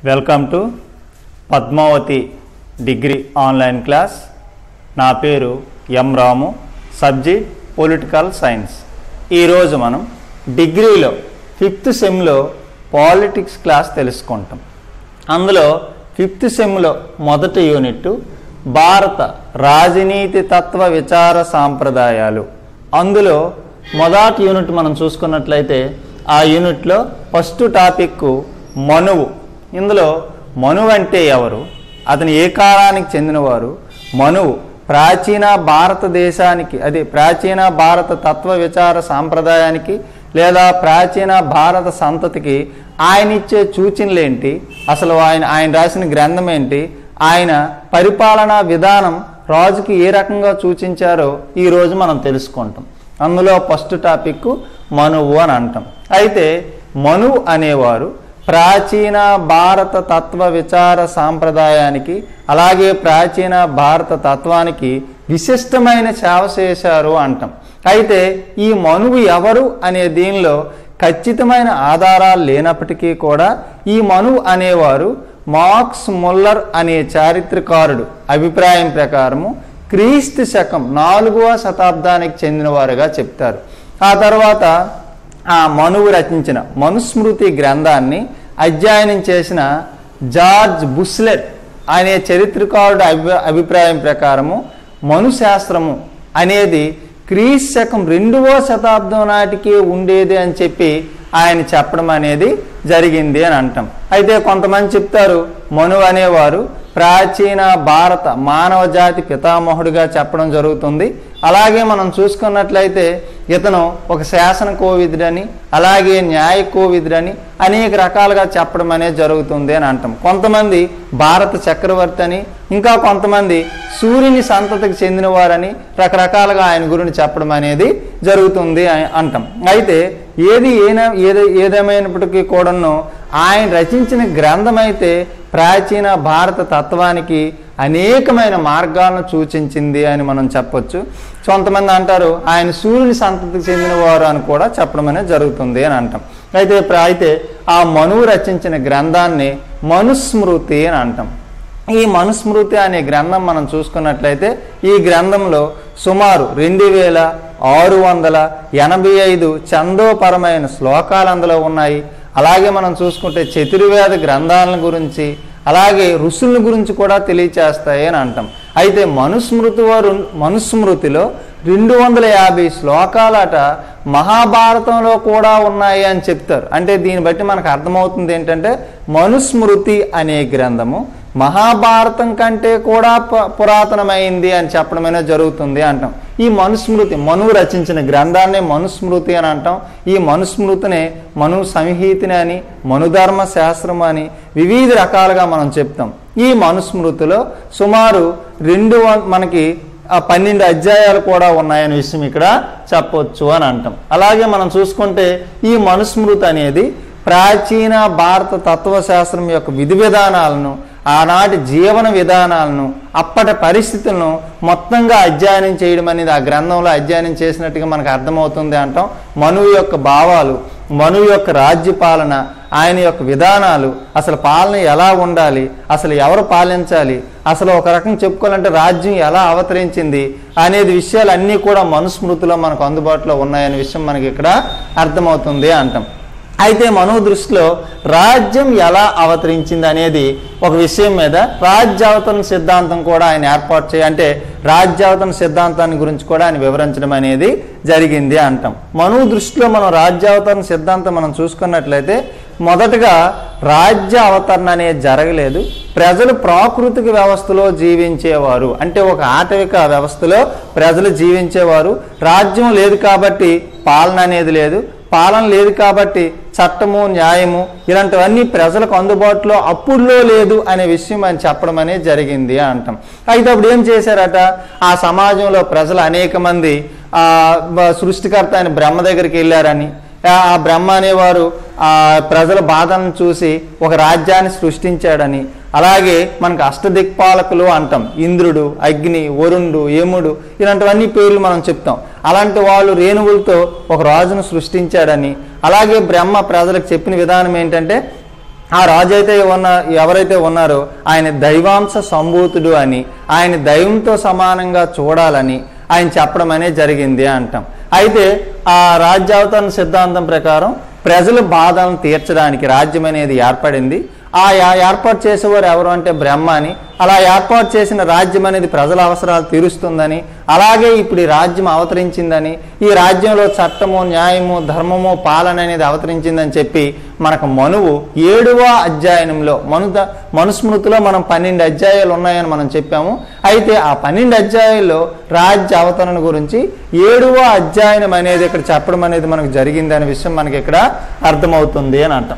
welcome to Padmavati degree online class నా పేరు M Ramu subject political science ఈరోజు మనం డిగ్రీలో ఫిఫ్త్ సెమ్లో పాలిటిక్స్ క్లాస్ తెలుసుకుంటాం అందులో ఫిఫ్త్ సెమ్లో మొదటి యూనిట్ భారత రాజనీతి తత్వ విచార సాంప్రదాయాలు అందులో మొదటి యూనిట్ మనం చూసుకున్నట్లయితే ఆ యూనిట్లో ఫస్ట్ టాపిక్ మనువు ఇందులో మనువు అంటే ఎవరు అతను ఏ కాలానికి చెందినవారు మనువు ప్రాచీన భారతదేశానికి అది ప్రాచీన భారత తత్వ విచార సాంప్రదాయానికి లేదా ప్రాచీన భారత సంతతికి ఆయన ఇచ్చే సూచనలు ఏంటి అసలు ఆయన ఆయన రాసిన గ్రంథం ఏంటి ఆయన పరిపాలనా విధానం రాజుకి ఏ రకంగా సూచించారో ఈరోజు మనం తెలుసుకుంటాం అందులో ఫస్ట్ టాపిక్ మనువు అని అంటాం అయితే మనువు అనేవారు ప్రాచీన భారత తత్వ విచార సాంప్రదాయానికి అలాగే ప్రాచీన భారత తత్వానికి విశిష్టమైన సేవ చేశారు అంటాం అయితే ఈ మనువు ఎవరు అనే దీనిలో ఖచ్చితమైన ఆధారాలు లేనప్పటికీ కూడా ఈ మనువు అనేవారు మార్క్స్ ముల్లర్ అనే చారిత్రకారుడు అభిప్రాయం ప్రకారము క్రీస్తు శకం నాలుగవ శతాబ్దానికి చెందినవారుగా చెప్తారు ఆ తర్వాత ఆ మనువు రచించిన మనుస్మృతి గ్రంథాన్ని అధ్యయనం చేసిన జార్జ్ బుస్లెట్ అనే చరిత్రకారుడు అభి అభిప్రాయం ప్రకారము మనుశాస్త్రము అనేది క్రీస్తు శకం రెండవ శతాబ్దం నాటికే ఉండేది అని చెప్పి ఆయన చెప్పడం అనేది జరిగింది అని అంటాం అయితే కొంతమంది చెప్తారు మను అనేవారు ప్రాచీన భారత మానవ జాతి పితామహుడిగా చెప్పడం జరుగుతుంది అలాగే మనం చూసుకున్నట్లయితే ఇతను ఒక శాసన కోవిదుడని అలాగే న్యాయ కోవిదుడని అనేక రకాలుగా చెప్పడం అనేది జరుగుతుంది అని అంటాం కొంతమంది భారత చక్రవర్తి అని ఇంకా కొంతమంది సూర్యుని సంతతికి చెందినవారని రకరకాలుగా ఆయన గురించి చెప్పడం అనేది జరుగుతుంది అని అంటాం అయితే ఏది ఏన ఏది ఏదేమైనప్పటికీ కూడాను ఆయన రచించిన గ్రంథం అయితే ప్రాచీన భారత తత్వానికి అనేకమైన మార్గాలను సూచించింది అని మనం చెప్పొచ్చు కొంతమంది అంటారు ఆయన సూర్యుని సంతతికి చెందినవారు అని కూడా చెప్పడం అనేది జరుగుతుంది అని అంటాం అయితే ప్ర- అయితే ఆ మనువు రచించిన గ్రంథాన్ని మనుస్మృతి అని అంటాం ఈ మనుస్మృతి అనే గ్రంథం మనం చూసుకున్నట్లయితే ఈ గ్రంథంలో సుమారు రెండు వేల ఆరు వందల ఎనభై ఐదు చందోపరమైన శ్లోకాలు అందులో ఉన్నాయి అలాగే మనం చూసుకుంటే చతుర్వేద గ్రంథాల గురించి అలాగే ఋషుల గురించి కూడా తెలియచేస్తాయి అని అంటాం అయితే మనుస్మృతి వారు మనుస్మృతిలో రెండు వందల యాభై శ్లోకాలట మహాభారతంలో కూడా ఉన్నాయి అని చెప్తారు అంటే దీన్ని బట్టి మనకు అర్థమవుతుంది ఏంటంటే మనుస్మృతి అనే గ్రంథము మహాభారతం కంటే కూడా పు- పురాతనమైంది అని చెప్పడం అనేది జరుగుతుంది అంటాం ఈ మనుస్మృతి మనువు రచించిన గ్రంథాన్ని మనుస్మృతి అని అంటాం ఈ మనుస్మృతినే మను సంహితిని అని మనుధర్మ శాస్త్రం అని వివిధ రకాలుగా మనం చెప్తాం ఈ మనుస్మృతిలో సుమారు రెండు వం- మనకి ఆ పన్నెండు అధ్యాయాలు కూడా ఉన్నాయనే విషయం ఇక్కడ చెప్పొచ్చు అని అంటాం అలాగే మనం చూసుకుంటే ఈ మనుస్మృతి అనేది ప్రాచీన భారత తత్వశాస్త్రం యొక్క విధి విధానాలను ఆనాటి జీవన విధానాలను అప్పటి పరిస్థితులను మొత్తంగా అధ్యయనం చేయడం అనేది ఆ గ్రంథంలో అధ్యయనం చేసినట్టుగా మనకు అర్థమవుతుంది అంటాం మనువు యొక్క భావాలు మనువు యొక్క రాజ్య పాలన ఆయన యొక్క విధానాలు అసలు పాలన ఎలా ఉండాలి అసలు ఎవరు పాలించాలి అసలు ఒక రకం చెప్పుకోవాలంటే రాజ్యం ఎలా అవతరించింది అనేది విషయాలు అన్నీ కూడా మనుస్మృతిలో మనకు అందుబాటులో ఉన్నాయనే విషయం మనకి ఇక్కడ అర్థమవుతుంది అంటాం అయితే మనో దృష్టిలో రాజ్యం ఎలా అవతరించింది అనేది ఒక విషయం మీద రాజ్యావతరణ సిద్ధాంతం కూడా ఆయన ఏర్పాటు చేయ అంటే రాజ్యావతరణ సిద్ధాంతాన్ని గురించి కూడా ఆయన వివరించడం అనేది జరిగింది అంటాం మనో దృష్టిలో మనం రాజ్యావతరణ సిద్ధాంతం మనం చూసుకున్నట్లయితే మొదటగా రాజ్య అవతరణ అనేది జరగలేదు ప్రజలు ప్రాకృతిక వ్యవస్థలో జీవించేవారు అంటే ఒక ఆటవిక వ్యవస్థలో ప్రజలు జీవించేవారు రాజ్యం లేదు కాబట్టి పాలన అనేది లేదు పాలన లేదు కాబట్టి చట్టము న్యాయము ఇలాంటివన్నీ ప్రజలకు అందుబాటులో అప్పుడులో లేదు అనే విషయం ఆయన చెప్పడం అనేది జరిగింది అంటాం అయితే అప్పుడు ఏం చేశారట ఆ సమాజంలో ప్రజలు అనేక మంది ఆ బ- సృష్టికర్త అయిన బ్రహ్మ దగ్గరికి వెళ్ళారని ఆ ఆ బ్రహ్మ అనేవారు ఆ ప్రజల బాధలను చూసి ఒక రాజ్యాన్ని సృష్టించాడని అలాగే మనకు అష్టదిక్పాలకులు అంటాం ఇంద్రుడు అగ్ని వరుణుడు యముడు ఇలాంటివన్నీ పేర్లు మనం చెప్తాం అలాంటి వాళ్ళు రేణువులతో ఒక రాజును సృష్టించాడని అలాగే బ్రహ్మ ప్రజలకు చెప్పిన విధానం ఏంటంటే ఆ రాజు అయితే ఉన్న ఎవరైతే ఉన్నారో ఆయన దైవాంశ సంభూతుడు అని ఆయన దైవంతో సమానంగా చూడాలని ఆయన చెప్పడం అనేది జరిగింది అంటాం అయితే ఆ రాజ్యావతరణ సిద్ధాంతం ప్రకారం ప్రజల బాధలను తీర్చడానికి రాజ్యం అనేది ఏర్పడింది ఆ యా- ఏర్పాటు చేసేవారు ఎవరు అంటే బ్రహ్మ అని అలా ఏర్పాటు చేసిన రాజ్యం అనేది ప్రజల అవసరాలు తీరుస్తుందని అలాగే ఇప్పుడు ఈ రాజ్యం అవతరించిందని ఈ రాజ్యంలో చట్టము న్యాయము ధర్మము పాలన అనేది అవతరించిందని చెప్పి మనకు మనువు ఏడవ అధ్యాయంలో మను మనుస్మృతిలో మనం పన్నెండు అధ్యాయాలు ఉన్నాయని మనం చెప్పాము అయితే ఆ పన్నెండు అధ్యాయాల్లో రాజ్య అవతరణ గురించి ఏడవ అధ్యాయం అనేది ఇక్కడ చెప్పడం అనేది మనకు జరిగింది అనే విషయం మనకి ఇక్కడ అర్థమవుతుంది అని అంటాం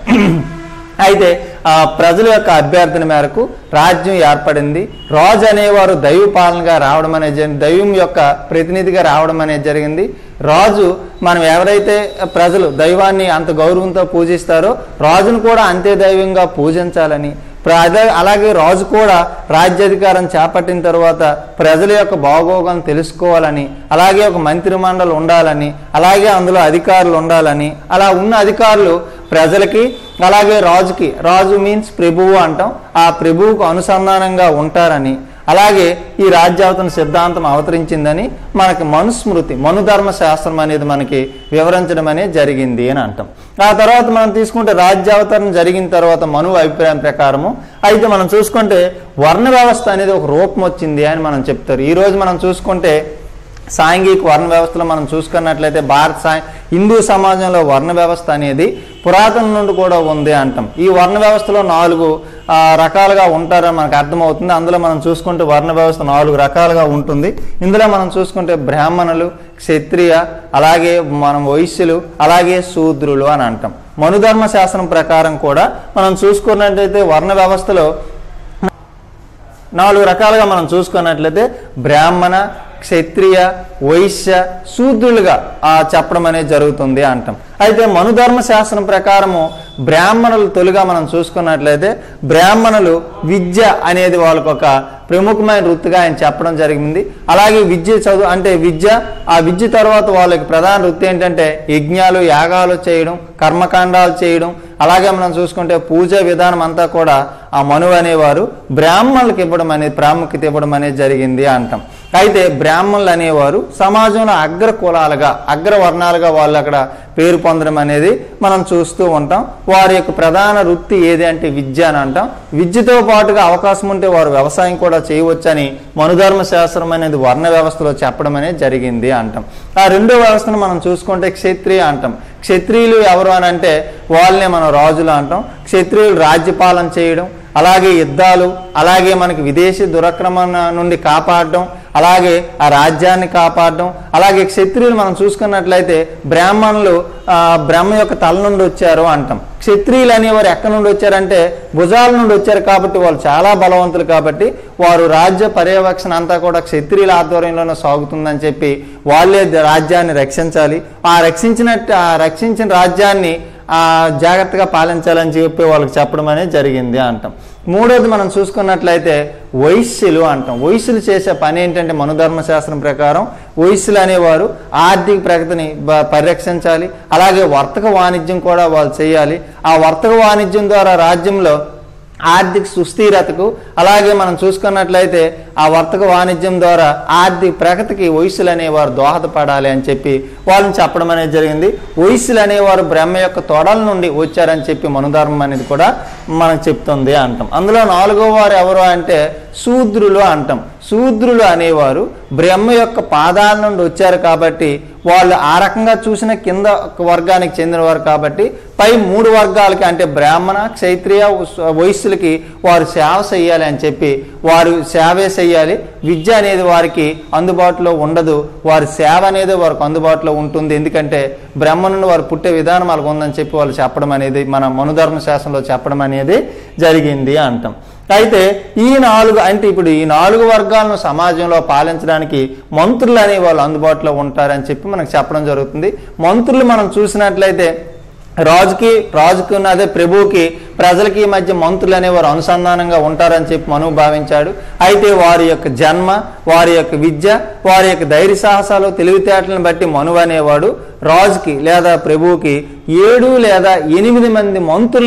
అయితే ఆ ప్రజల యొక్క అభ్యర్థన మేరకు రాజ్యం ఏర్పడింది రాజు అనేవారు దైవ పాలనగా రావడం అనేది జరిగింది దైవం యొక్క ప్రతినిధిగా రావడం అనేది జరిగింది రాజు మనం ఎవరైతే ప్రజలు దైవాన్ని అంత గౌరవంతో పూజిస్తారో రాజును కూడా అంతే దైవంగా పూజించాలని ప్ర- అదే- అలాగే రాజు కూడా రాజ్యాధికారం చేపట్టిన తర్వాత ప్రజల యొక్క బాగోగం తెలుసుకోవాలని అలాగే ఒక మంత్రి మండలి ఉండాలని అలాగే అందులో అధికారులు ఉండాలని అలా ఉన్న అధికారులు ప్రజలకి అలాగే రాజుకి రాజు మీన్స్ ప్రభువు అంటాం ఆ ప్రభువుకు అనుసంధానంగా ఉంటారని అలాగే ఈ రాజ్యావతన సిద్ధాంతం అవతరించిందని మనకి మనుస్మృతి మనుధర్మ శాస్త్రం అనేది మనకి వివరించడం అనేది జరిగింది అని అంటాం ఆ తర్వాత మనం తీసుకుంటే రాజ్యావతరణ జరిగిన తర్వాత మను అభిప్రాయం ప్రకారము అయితే మనం చూసుకుంటే వర్ణ వ్యవస్థ అనేది ఒక రూపం వచ్చింది అని మనం చెప్తారు ఈ రోజు మనం చూసుకుంటే సాంఘిక వర్ణ వ్యవస్థలో మనం చూసుకున్నట్లయితే భారత సా హిందూ సమాజంలో వర్ణ వ్యవస్థ అనేది పురాతన నుండి కూడా ఉంది అంటాం ఈ వర్ణ వ్యవస్థలో నాలుగు ఆ, రకాలుగా ఉంటారని మనకు అర్థమవుతుంది అందులో మనం చూసుకుంటే వర్ణ వ్యవస్థ నాలుగు రకాలుగా ఉంటుంది ఇందులో మనం చూసుకుంటే బ్రాహ్మణులు క్షత్రియ అలాగే మనం వైశ్యులు అలాగే శూద్రులు అని అంటాం మనుధర్మ శాస్త్రం ప్రకారం కూడా మనం చూసుకున్నట్లయితే వర్ణ వ్యవస్థలో నాలుగు రకాలుగా మనం చూసుకున్నట్లయితే బ్రాహ్మణ క్షత్రియ వైశ్య శూద్రులుగా ఆ చెప్పడం అనేది జరుగుతుంది అంటాం అయితే మనుధర్మ శాస్త్రం ప్రకారము బ్రాహ్మణులు తొలిగా మనం చూసుకున్నట్లయితే బ్రాహ్మణులు విద్య అనేది వాళ్ళకు ఒక ప్రముఖమైన వృత్తిగా ఆయన చెప్పడం జరిగింది అలాగే విద్య చదువు అంటే విద్య ఆ విద్య తర్వాత వాళ్ళకి ప్రధాన వృత్తి ఏంటంటే యజ్ఞాలు యాగాలు చేయడం కర్మకాండాలు చేయడం అలాగే మనం చూసుకుంటే పూజ విధానం అంతా కూడా ఆ మనువు అనేవారు బ్రాహ్మణులకు ఇవ్వడం అనేది ప్రాముఖ్యత ఇవ్వడం అనేది జరిగింది అంటాం అయితే బ్రాహ్మణులు అనేవారు సమాజంలో అగ్ర కులాలుగా అగ్ర వర్ణాలుగా వాళ్ళు అక్కడ పేరు పొందడం అనేది మనం చూస్తూ ఉంటాం వారి యొక్క ప్రధాన వృత్తి ఏది అంటే విద్య అని అంటాం విద్యతో పాటుగా అవకాశం ఉంటే వారు వ్యవసాయం కూడా చేయవచ్చని మనుధర్మ శాస్త్రం అనేది వర్ణ వ్యవస్థలో చెప్పడం అనేది జరిగింది అంటాం ఆ రెండో వ్యవస్థను మనం చూసుకుంటే క్షత్రియ అంటాం క్షత్రియులు ఎవరు అని అంటే వాళ్ళనే మనం రాజులు అంటాం క్షత్రియులు రాజ్యపాలన చేయడం అలాగే యుద్ధాలు అలాగే మనకి విదేశీ దురక్రమణ నుండి కాపాడడం అలాగే ఆ రాజ్యాన్ని కాపాడడం అలాగే క్షత్రియులు మనం చూసుకున్నట్లయితే బ్రాహ్మణులు ఆ, బ్రహ్మ యొక్క తల నుండి వచ్చారు అంటాం క్షత్రియులు అనేవారు ఎక్కడి నుండి వచ్చారంటే భుజాల నుండి వచ్చారు కాబట్టి వాళ్ళు చాలా బలవంతులు కాబట్టి వారు రాజ్య పర్యవేక్షణ అంతా కూడా క్షత్రియుల ఆధ్వర్యంలోనే సాగుతుందని చెప్పి వాళ్ళే రాజ్యాన్ని రక్షించాలి ఆ రక్షించినట్టు ఆ రక్షించిన రాజ్యాన్ని ఆ జాగ్రత్తగా పాలించాలని చెప్పి వాళ్ళకి చెప్పడం అనేది జరిగింది అంటాం మూడోది మనం చూసుకున్నట్లయితే వైశ్యులు అంటాం వైశ్యులు చేసే పని ఏంటంటే మనుధర్మ శాస్త్రం ప్రకారం వైశ్యులు అనేవారు ఆర్థిక ప్రగతిని బ- పరిరక్షించాలి అలాగే వర్తక వాణిజ్యం కూడా వాళ్ళు చేయాలి ఆ వర్తక వాణిజ్యం ద్వారా రాజ్యంలో ఆర్థిక సుస్థిరతకు అలాగే మనం చూసుకున్నట్లయితే ఆ వర్తక వాణిజ్యం ద్వారా ఆర్థిక ప్రగతికి వయసులు అనేవారు దోహదపడాలి అని చెప్పి వాళ్ళని చెప్పడం అనేది జరిగింది వయసులు అనేవారు బ్రహ్మ యొక్క తొడల నుండి వచ్చారని చెప్పి మనుధర్మం అనేది కూడా మనకు చెప్తుంది అంటాం అందులో నాలుగో వారు ఎవరు అంటే శూద్రులు అంటాం శూద్రులు అనేవారు బ్రహ్మ యొక్క పాదాల నుండి వచ్చారు కాబట్టి వాళ్ళు ఆ రకంగా చూసిన కింద వర్గానికి చెందినవారు కాబట్టి పై మూడు వర్గాలకి అంటే బ్రాహ్మణ క్షత్రియ ఉస్- వైశ్యులకి వారు సేవ చేయాలి అని చెప్పి వారు సేవే చేయాలి విద్య అనేది వారికి అందుబాటులో ఉండదు వారి సేవ అనేది వారికి అందుబాటులో ఉంటుంది ఎందుకంటే బ్రహ్మ నుండి వారు పుట్టే విధానం వాళ్ళకు ఉందని చెప్పి వాళ్ళు చెప్పడం అనేది మన మనుధర్మ శాస్త్రంలో చెప్పడం అనేది జరిగింది అంటాం అయితే ఈ నాలుగు అంటే ఇప్పుడు ఈ నాలుగు వర్గాలను సమాజంలో పాలించడానికి మంత్రులు అనే వాళ్ళు అందుబాటులో ఉంటారని చెప్పి మనకు చెప్పడం జరుగుతుంది మంత్రులు మనం చూసినట్లయితే రాజుకి రాజుకి ఉన్న అదే ప్రభువుకి ప్రజలకి మధ్య మంత్రులు అనేవారు అనుసంధానంగా ఉంటారని చెప్పి మనువు భావించాడు అయితే వారి యొక్క జన్మ వారి యొక్క విద్య వారి యొక్క ధైర్య సాహసాలు తెలివితేటలను బట్టి మనువు అనేవాడు రాజుకి లేదా ప్రభువుకి ఏడు లేదా ఎనిమిది మంది మంత్రుల్ని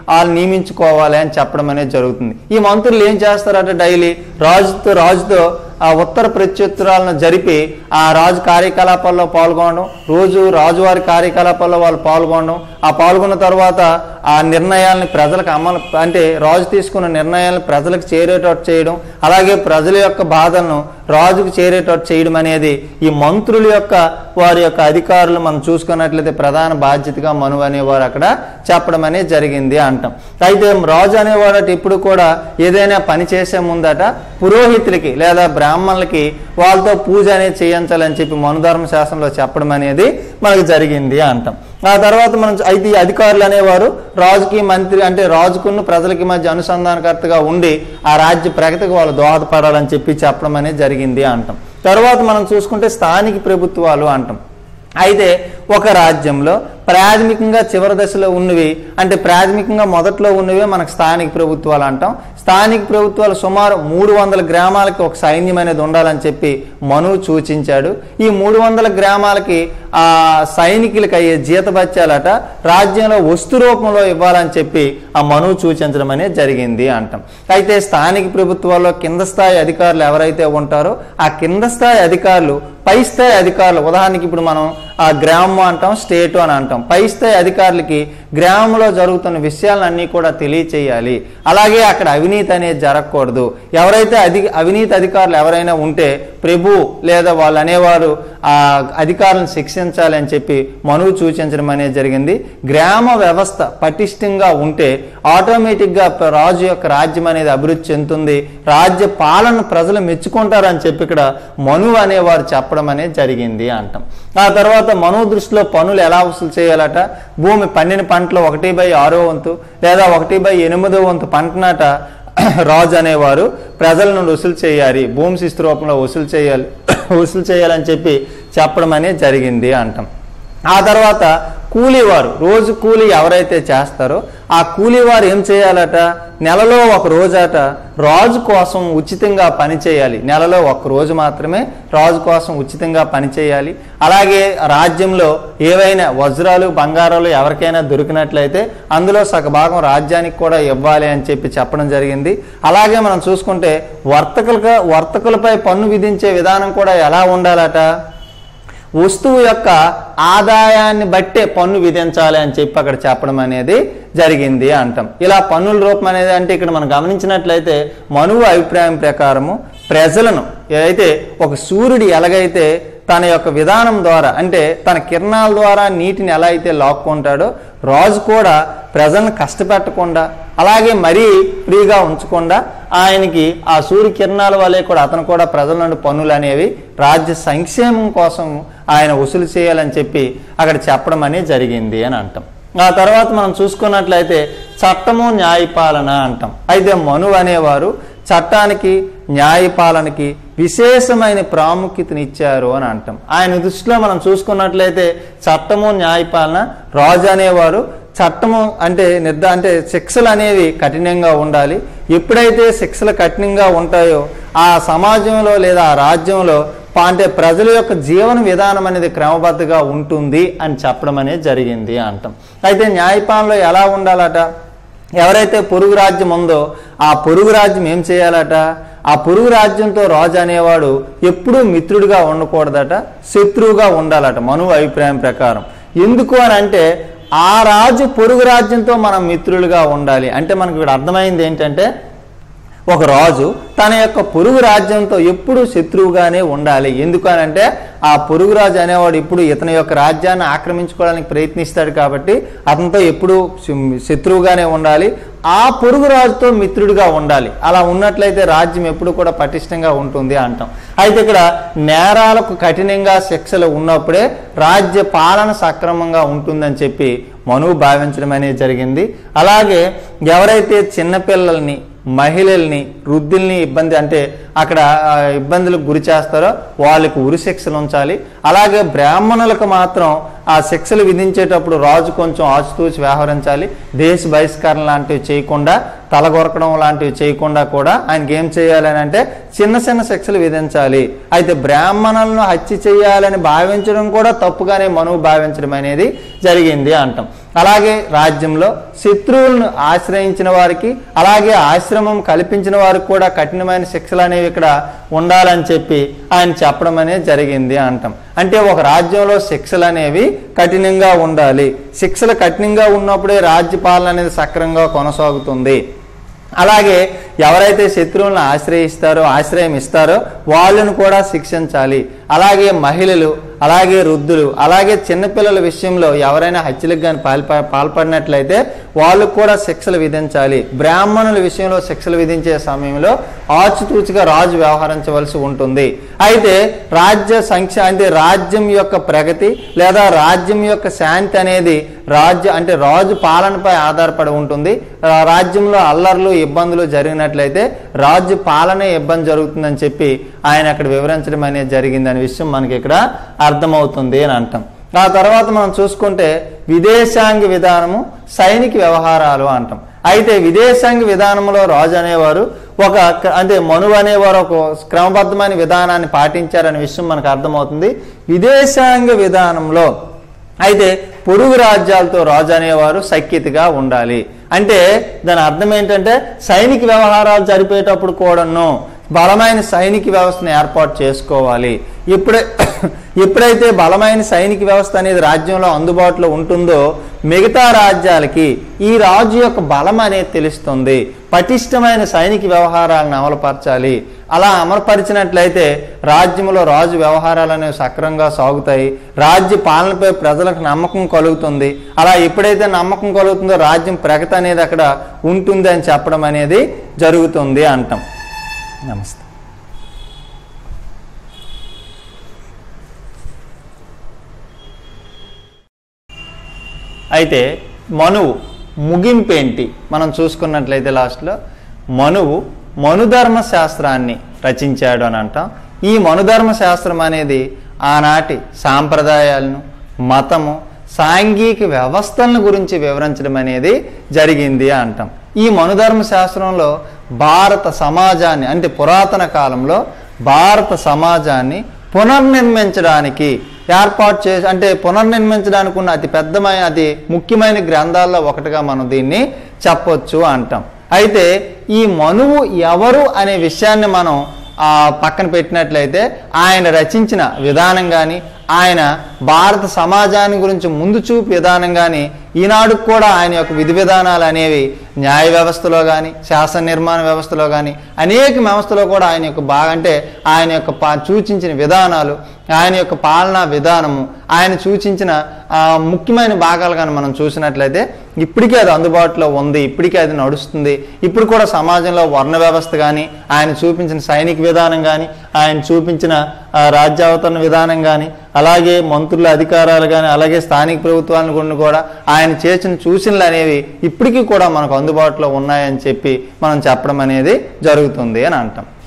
వాళ్ళు నియమించుకోవాలి అని చెప్పడం అనేది జరుగుతుంది ఈ మంత్రులు ఏం చేస్తారట డైలీ రాజుతో రాజుతో ఆ ఉత్తర ప్రత్యుత్తరాలను జరిపి ఆ రాజు కార్యకలాపాల్లో పాల్గొనడం రోజు రాజువారి కార్యకలాపాల్లో వాళ్ళు పాల్గొనడం ఆ పాల్గొన్న తర్వాత ఆ నిర్ణయాల్ని ప్రజలకు అమలు అంటే రాజు తీసుకున్న నిర్ణయాలను ప్రజలకు చేరేటట్టు చేయడం అలాగే ప్రజల యొక్క బాధలను రాజుకు చేరేటట్టు చేయడం అనేది ఈ మంత్రుల యొక్క వారి యొక్క అధికారులు మనం చూసుకున్నట్లయితే ప్రధాన బాధ్యతగా మనువు అనేవారు అక్కడ చెప్పడం అనేది జరిగింది అంటాం అయితే రాజు అనేవాడు అటు ఇప్పుడు కూడా ఏదైనా పని చేసే ముందట పురోహితులకి లేదా బ్రాహ్మణులకి వాళ్ళతో పూజ అనేది చేయించాలని చెప్పి మనుధర్మ శాస్త్రంలో చెప్పడం అనేది మనకు జరిగింది అంటాం ఆ తర్వాత మనం అయితే ఈ అధికారులు అనేవారు రాజుకి మంత్రి అంటే రాజుకున్న ప్రజలకి మధ్య అనుసంధానకర్తగా ఉండి ఆ రాజ్య ప్రగతికి వాళ్ళు దోహదపడాలని చెప్పి చెప్పడం అనేది జరిగింది అంటాం తర్వాత మనం చూసుకుంటే స్థానిక ప్రభుత్వాలు అంటాం అయితే ఒక రాజ్యంలో ప్రాథమికంగా చివరి దశలో ఉన్నవి అంటే ప్రాథమికంగా మొదట్లో ఉన్నవే మనకు స్థానిక ప్రభుత్వాలు అంటాం స్థానిక ప్రభుత్వాలు సుమారు మూడు వందల గ్రామాలకి ఒక సైన్యం అనేది ఉండాలని చెప్పి మనువు సూచించాడు ఈ మూడు వందల గ్రామాలకి ఆ సైనికులకి అయ్యే జీతభత్యాలట రాజ్యంలో వస్తు రూపంలో ఇవ్వాలని చెప్పి ఆ మనువు సూచించడం అనేది జరిగింది అంటాం అయితే స్థానిక ప్రభుత్వాల్లో కింద స్థాయి అధికారులు ఎవరైతే ఉంటారో ఆ కింద స్థాయి అధికారులు పై స్థాయి అధికారులు ఉదాహరణకి ఇప్పుడు మనం ఆ గ్రామం అంటాం స్టేట్ అని అంటాం పై స్థాయి అధికారులకి గ్రామంలో జరుగుతున్న విషయాలన్నీ కూడా తెలియచేయాలి అలాగే అక్కడ అవినీతి అనేది జరగకూడదు ఎవరైతే అధి అవినీతి అధికారులు ఎవరైనా ఉంటే ప్రభు లేదా వాళ్ళు అనేవారు ఆ అధికారులను శిక్షించాలి అని చెప్పి మనువు సూచించడం అనేది జరిగింది గ్రామ వ్యవస్థ పటిష్టంగా ఉంటే ఆటోమేటిక్గా రాజు యొక్క రాజ్యం అనేది అభివృద్ధి చెందుతుంది రాజ్య పాలన ప్రజలు మెచ్చుకుంటారని చెప్పి ఇక్కడ మనువు అనేవారు చెప్పడం అనేది జరిగింది అంటాం ఆ తర్వాత మనువు దృష్టిలో పనులు ఎలా వసూలు చేయాలట భూమి పండిన పంటలో ఒకటి బై ఆరో వంతు లేదా ఒకటి బై ఎనిమిదో వంతు పంటనాట రాజు అనేవారు ప్రజల నుండి వసూలు చేయాలి భూమి శిస్తు రూపంలో వసూలు చేయాలి వసూలు చేయాలని చెప్పి చెప్పడం అనేది జరిగింది అంటాం ఆ తర్వాత కూలీవారు రోజు కూలీ ఎవరైతే చేస్తారో ఆ కూలీవారు ఏం చేయాలట నెలలో ఒక రోజట రాజు కోసం ఉచితంగా పని చేయాలి నెలలో ఒక రోజు మాత్రమే రాజు కోసం ఉచితంగా పని చేయాలి అలాగే రాజ్యంలో ఏవైనా వజ్రాలు బంగారాలు ఎవరికైనా దొరికినట్లయితే అందులో సగభాగం రాజ్యానికి కూడా ఇవ్వాలి అని చెప్పి చెప్పడం జరిగింది అలాగే మనం చూసుకుంటే వర్తకులుగా వర్తకులపై పన్ను విధించే విధానం కూడా ఎలా ఉండాలట వస్తువు యొక్క ఆదాయాన్ని బట్టే పన్ను విధించాలి అని చెప్పి అక్కడ చెప్పడం అనేది జరిగింది అంటాం ఇలా పన్నుల రూపం అనేది అంటే ఇక్కడ మనం గమనించినట్లయితే మనువు అభిప్రాయం ప్రకారము ప్రజలను ఏదైతే ఒక సూర్యుడు ఎలాగైతే తన యొక్క విధానం ద్వారా అంటే తన కిరణాల ద్వారా నీటిని ఎలా అయితే లాక్కుంటాడో రాజు కూడా ప్రజలను కష్టపెట్టకుండా అలాగే మరీ ఫ్రీగా ఉంచకుండా ఆయనకి ఆ సూర్య కిరణాల వల్లే కూడా అతను కూడా ప్రజల నుండి పన్నులు అనేవి రాజ్య సంక్షేమం కోసం ఆయన వసూలు చేయాలని చెప్పి అక్కడ చెప్పడం అనేది జరిగింది అని అంటాం ఆ తర్వాత మనం చూసుకున్నట్లయితే చట్టము న్యాయపాలన అంటాం అయితే మను అనేవారు చట్టానికి న్యాయపాలనకి విశేషమైన ప్రాముఖ్యతనిచ్చారు అని అంటాం ఆయన దృష్టిలో మనం చూసుకున్నట్లయితే చట్టము న్యాయపాలన రాజు అనేవారు చట్టము అంటే నిర్ధ అంటే శిక్షలు అనేవి కఠినంగా ఉండాలి ఎప్పుడైతే శిక్షలు కఠినంగా ఉంటాయో ఆ సమాజంలో లేదా ఆ రాజ్యంలో పా- అంటే ప్రజల యొక్క జీవన విధానం అనేది క్రమబద్ధంగా ఉంటుంది అని చెప్పడం అనేది జరిగింది అంటాం అయితే న్యాయపాలనలో ఎలా ఉండాలట ఎవరైతే పొరుగు రాజ్యం ఉందో ఆ పొరుగు రాజ్యం ఏం చేయాలట ఆ పొరుగు రాజ్యంతో రాజు అనేవాడు ఎప్పుడూ మిత్రుడిగా ఉండకూడదట శత్రువుగా ఉండాలట మనువు అభిప్రాయం ప్రకారం ఎందుకు అని అంటే ఆ రాజు పొరుగు రాజ్యంతో మనం మిత్రులుగా ఉండాలి అంటే మనకు ఇక్కడ అర్థమైంది ఏంటంటే ఒక రాజు తన యొక్క పొరుగు రాజ్యంతో ఎప్పుడూ శత్రువుగానే ఉండాలి ఎందుకనంటే ఆ పొరుగు రాజు అనేవాడు ఇప్పుడు ఇతని యొక్క రాజ్యాన్ని ఆక్రమించుకోవడానికి ప్రయత్నిస్తాడు కాబట్టి అతనితో ఎప్పుడూ శ- శత్రువుగానే ఉండాలి ఆ పొరుగు రాజుతో మిత్రుడిగా ఉండాలి అలా ఉన్నట్లయితే రాజ్యం ఎప్పుడు కూడా పటిష్టంగా ఉంటుంది అంటాం అయితే ఇక్కడ నేరాలకు కఠినంగా శిక్షలు ఉన్నప్పుడే రాజ్య పాలన సక్రమంగా ఉంటుందని చెప్పి మనువు భావించడం అనేది జరిగింది అలాగే ఎవరైతే చిన్నపిల్లల్ని మహిళల్ని వృద్ధుల్ని ఇబ్బంది అంటే అక్కడ ఆ, ఇబ్బందులకు గురి చేస్తారో వాళ్ళకి ఉరి శిక్షలు ఉంచాలి అలాగే బ్రాహ్మణులకు మాత్రం ఆ శిక్షలు విధించేటప్పుడు రాజు కొంచెం ఆచితూచి వ్యవహరించాలి దేశ బహిష్కరణ లాంటివి చేయకుండా తలగొరకడం లాంటివి చేయకుండా కూడా ఆయనకి ఏం చేయాలని అంటే చిన్న చిన్న శిక్షలు విధించాలి అయితే బ్రాహ్మణులను హత్య చేయాలని భావించడం కూడా తప్పుగానే మనువు భావించడం అనేది జరిగింది అంటాం అలాగే రాజ్యంలో శత్రువులను ఆశ్రయించిన వారికి అలాగే ఆశ్రమం కల్పించిన వారికి కూడా కఠినమైన శిక్షలు అనేవి ఇక్కడ ఉండాలని చెప్పి ఆయన చెప్పడం అనేది జరిగింది అంటాం అంటే ఒక రాజ్యంలో శిక్షలు అనేవి కఠినంగా ఉండాలి శిక్షలు కఠినంగా ఉన్నప్పుడే రాజ్య పాలన అనేది సక్రంగా కొనసాగుతుంది అలాగే ఎవరైతే శత్రువులను ఆశ్రయిస్తారో ఆశ్రయం ఇస్తారో వాళ్ళను కూడా శిక్షించాలి అలాగే మహిళలు అలాగే వృద్ధులు అలాగే చిన్నపిల్లల విషయంలో ఎవరైనా హత్యలకు కానీ పాల్ప పాల్పడినట్లయితే వాళ్ళకు కూడా శిక్షలు విధించాలి బ్రాహ్మణుల విషయంలో శిక్షలు విధించే సమయంలో ఆచితూచిగా రాజు వ్యవహరించవలసి ఉంటుంది అయితే రాజ్య సంక్ష అంటే రాజ్యం యొక్క ప్రగతి లేదా రాజ్యం యొక్క శాంతి అనేది రాజ్య అంటే రాజు పాలనపై ఆధారపడి ఉంటుంది ఆ రాజ్యంలో అల్లర్లు ఇబ్బందులు జరిగినట్లయితే రాజు పాలనే ఇబ్బంది జరుగుతుందని చెప్పి ఆయన అక్కడ వివరించడం అనేది జరిగింది అనే విషయం మనకి ఇక్కడ అర్థమవుతుంది అని అంటాం ఆ తర్వాత మనం చూసుకుంటే విదేశాంగ విధానము సైనిక వ్యవహారాలు అంటాం అయితే విదేశాంగ విధానంలో రాజు అనేవారు ఒక క్ర- అంటే మనువు అనేవారు ఒక క్రమబద్ధమైన విధానాన్ని పాటించారనే విషయం మనకు అర్థమవుతుంది విదేశాంగ విధానంలో అయితే పొరుగు రాజ్యాలతో రాజు అనేవారు సఖ్యతగా ఉండాలి అంటే దాని అర్థం ఏంటంటే సైనిక వ్యవహారాలు జరిపేటప్పుడు కూడాను బలమైన సైనిక వ్యవస్థను ఏర్పాటు చేసుకోవాలి ఇప్పుడే ఎప్పుడైతే బలమైన సైనిక వ్యవస్థ అనేది రాజ్యంలో అందుబాటులో ఉంటుందో మిగతా రాజ్యాలకి ఈ రాజు యొక్క బలం అనేది తెలుస్తుంది పటిష్టమైన సైనిక వ్యవహారాలను అమలుపరచాలి అలా అమలుపరిచినట్లయితే రాజ్యంలో రాజు వ్యవహారాలు అనేవి సక్రంగా సాగుతాయి రాజ్య పాలనపై ప్రజలకు నమ్మకం కలుగుతుంది అలా ఎప్పుడైతే నమ్మకం కలుగుతుందో రాజ్యం ప్రగతి అనేది అక్కడ ఉంటుంది అని చెప్పడం అనేది జరుగుతుంది అంటాం నమస్తే అయితే మనువు ముగింపేంటి మనం చూసుకున్నట్లయితే లాస్ట్లో మనువు మనుధర్మ శాస్త్రాన్ని రచించాడు అని అంటాం ఈ మనుధర్మ శాస్త్రం అనేది ఆనాటి సాంప్రదాయాలను మతము సాంఘిక వ్యవస్థలను గురించి వివరించడం అనేది జరిగింది అంటాం ఈ మనుధర్మ శాస్త్రంలో భారత సమాజాన్ని అంటే పురాతన కాలంలో భారత సమాజాన్ని పునర్నిర్మించడానికి ఏర్పాటు చేసి అంటే పునర్నిర్మించడానికి ఉన్న అతి పెద్దమైన అతి ముఖ్యమైన గ్రంథాల్లో ఒకటిగా మనం దీన్ని చెప్పొచ్చు అంటాం అయితే ఈ మనువు ఎవరు అనే విషయాన్ని మనం ఆ, పక్కన పెట్టినట్లయితే ఆయన రచించిన విధానం కానీ ఆయన భారత సమాజాన్ని గురించి ముందు చూపు విధానం కానీ ఈనాడు కూడా ఆయన యొక్క విధి విధానాలు అనేవి న్యాయ వ్యవస్థలో కానీ శాసన నిర్మాణ వ్యవస్థలో కానీ అనేక వ్యవస్థలో కూడా ఆయన యొక్క బాగా అంటే ఆయన యొక్క పా సూచించిన విధానాలు ఆయన యొక్క పాలనా విధానము ఆయన సూచించిన ఆ, ముఖ్యమైన భాగాలు కానీ మనం చూసినట్లయితే ఇప్పటికీ అది అందుబాటులో ఉంది ఇప్పటికీ అది నడుస్తుంది ఇప్పుడు కూడా సమాజంలో వర్ణ వ్యవస్థ కానీ ఆయన చూపించిన సైనిక విధానం కానీ ఆయన చూపించిన ఆ, రాజ్యావతరణ విధానం కానీ అలాగే మంత్రుల అధికారాలు కానీ అలాగే స్థానిక ప్రభుత్వాలను కొన్ని కూడా ఆయన చేసిన సూచనలు అనేవి ఇప్పటికీ కూడా మనకు అందుబాటులో ఉన్నాయని చెప్పి మనం చెప్పడం అనేది జరుగుతుంది అని అంటాం